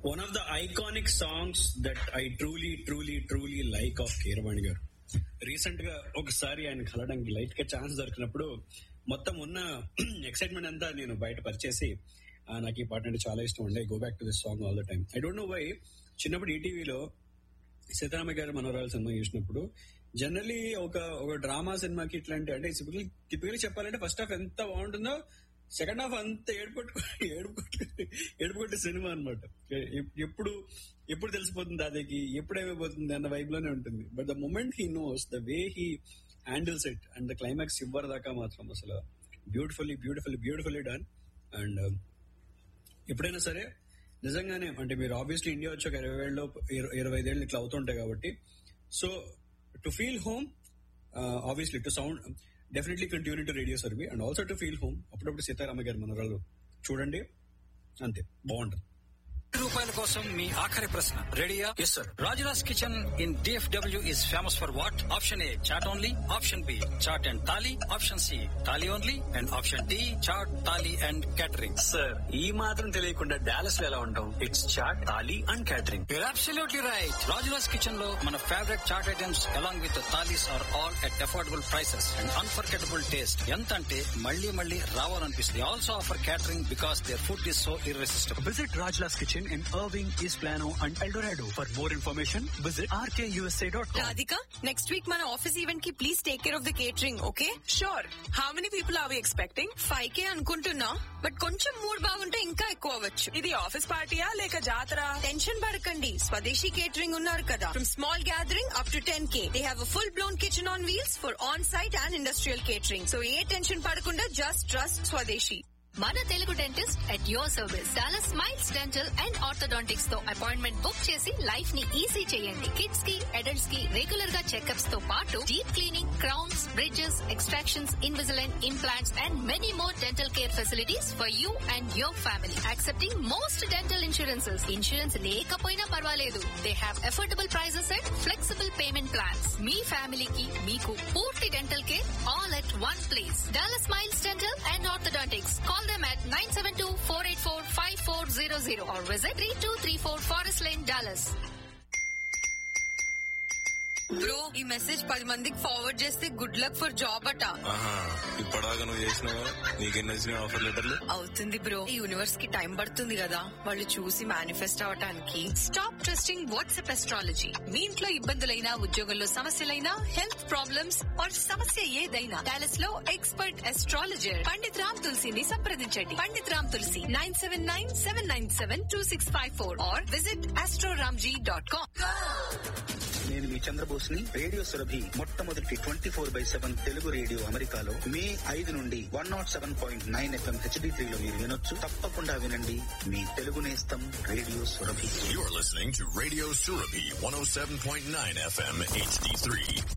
One of the iconic songs that I truly truly truly like of Keeravani గారు recent గా ఒకసారి ఆయన కలవడానికి లైట్ గా ఛాన్స్ దొరికినప్పుడు మొత్తం ఉన్న ఎక్సైట్మెంట్ అంతా నేను బయట పరిచేసి ఆ, నాకు ఈ పాట అంటే చాలా ఇష్టం ఉండే go back to this song all the time I don't know why చిన్నప్పుడు ఈటీవీలో సీతారామ గారి మనోరాల సినిమా చూసినప్పుడు జనరలీ ఒక ఒక డ్రామా సినిమాకి ఇట్లాంటి అంటే టిపికల్ చెప్పాలంటే ఫస్ట్ హాఫ్ ఎంత బాగుంటుందో సెకండ్ హాఫ్ అంత ఏడుపట్టు ఏడుపట్టు ఏడుపట్టే సినిమా అనమాట ఎప్పుడు ఎప్పుడు తెలిసిపోతుంది అదేకి ఎప్పుడు ఏమైపోతుంది అన్న వైబ్ లోనే ఉంటుంది but the moment he knows the way he handles it and the climax ఇవ్వరు దాకా మాత్రం అసలు beautifully beautifully beautifully done and ఎప్పుడైనా సరే నిజంగానే అంటే మీరు ఆబ్వియస్లీ ఇండియా వచ్చి ఒక ఇరవై ఏళ్ళు ఇరవై ఐదేళ్ళు ఇట్లా అవుతుంటాయి కాబట్టి so to feel home obviously to sound definitely continue to radio service and also to feel home అప్పుడప్పుడు సీతారామ గారి మనరాలు చూడండి అంతే బాగుంటుంది రూపాయల కోసం మీ ఆఖరి ప్రశ్న రెడీయా yes sir Rajula's kitchen in DFW is famous for what option A chaat only option B chaat and thali option C thali only and option D chaat thali and catering sir ఈ మాత్రం తెలియకుండా డాలస్ లో ఎలా ఉంటాం it's chaat thali and catering You're absolutely right. Rajula's Kitchen లో మన favourite chaat items along with the thalis are all at affordable prices and unforgettable taste. ఎంత అంటే మళ్ళీ మళ్ళీ రావాలనిపిస్తుంది. Also offer catering because there food is so irresistible. Visit Rajla's Kitchen in Irving, East Plano, and El Dorado. For more information, visit rkusa.com. Radhika, next week మన office event కి please take care of the catering okay sure how many people are we expecting five K అనుకుంటున్నా but కొంచెం mood బాగుంటే ఇంకా ఎక్కువ అవ్వచ్చు ఇది office పార్టీయా లేక జాతర టెన్షన్ పడకండి స్వదేశీ కేటరింగ్ ఉన్నారు కదా from small gathering up to ten K they have full blown kitchen on wheels for on site and industrial catering so ఏ టెన్షన్ పడకుండా జస్ట్ ట్రస్ట్ స్వదేశీ మన Telugu dentist at your service Dallas smiles dental and orthodontics తో appointment book చేసి life ని easy చేయండి kids కి adults కి regular గా చెకప్స్ తో పాటు deep cleaning crowns bridges extractions Invisalign implants and many more dental care facilities for you and your family accepting most dental insurances insurance లేకపోయినా పర్వాలేదు they have affordable prices and flexible payment plans మీ ఫ్యామిలీకి మీకు పూర్తి dental care all at one place Dallas smiles dental and orthodontics call them at 972-484-5400 or visit 3234 Forest Lane, Dallas. Bro ఈ message పది మందికి forward చేస్తే గుడ్ లక్ ఫర్ జాబ్ అట ఆహా ఇప్పటిదాకా నువ్వు చేసినావా నీకెన్ని వచ్చినాయి ఆఫర్ లెటర్లు అవుతుంది బ్రో ఈ యూనివర్స్ కి టైం పడుతుంది కదా వాళ్ళు చూసి మేనిఫెస్ట్ అవటానికి స్టాప్ ట్రస్టింగ్ వాట్సాప్ ఎస్ట్రాలజీ మీ ఇంట్లో ఇబ్బందులైనా ఉద్యోగంలో సమస్యలైనా హెల్త్ ప్రాబ్లమ్స్ ఆర్ సమస్య ఏదైనా డాలస్ లో ఎక్స్పర్ట్ ఎస్ట్రాలజర్ పండిత్ రామ్ తులసిని సంప్రదించండి Pandit Ram Tulasi nine seven nine seven nine seven two six five four or visit astroramji dot com నేను మీ చంద్రబోస్ని రేడియో సురభి మొట్టమొదటి twenty four by seven Telugu radio అమెరికాలో మే ఐదు నుండి one not seven point nine FM HD త్రీలో మీరు వినొచ్చు తప్పకుండా వినండి మీ తెలుగు నేస్తం radio Surabhi You're listening to Radio Surabhi 107.9 FM HD3.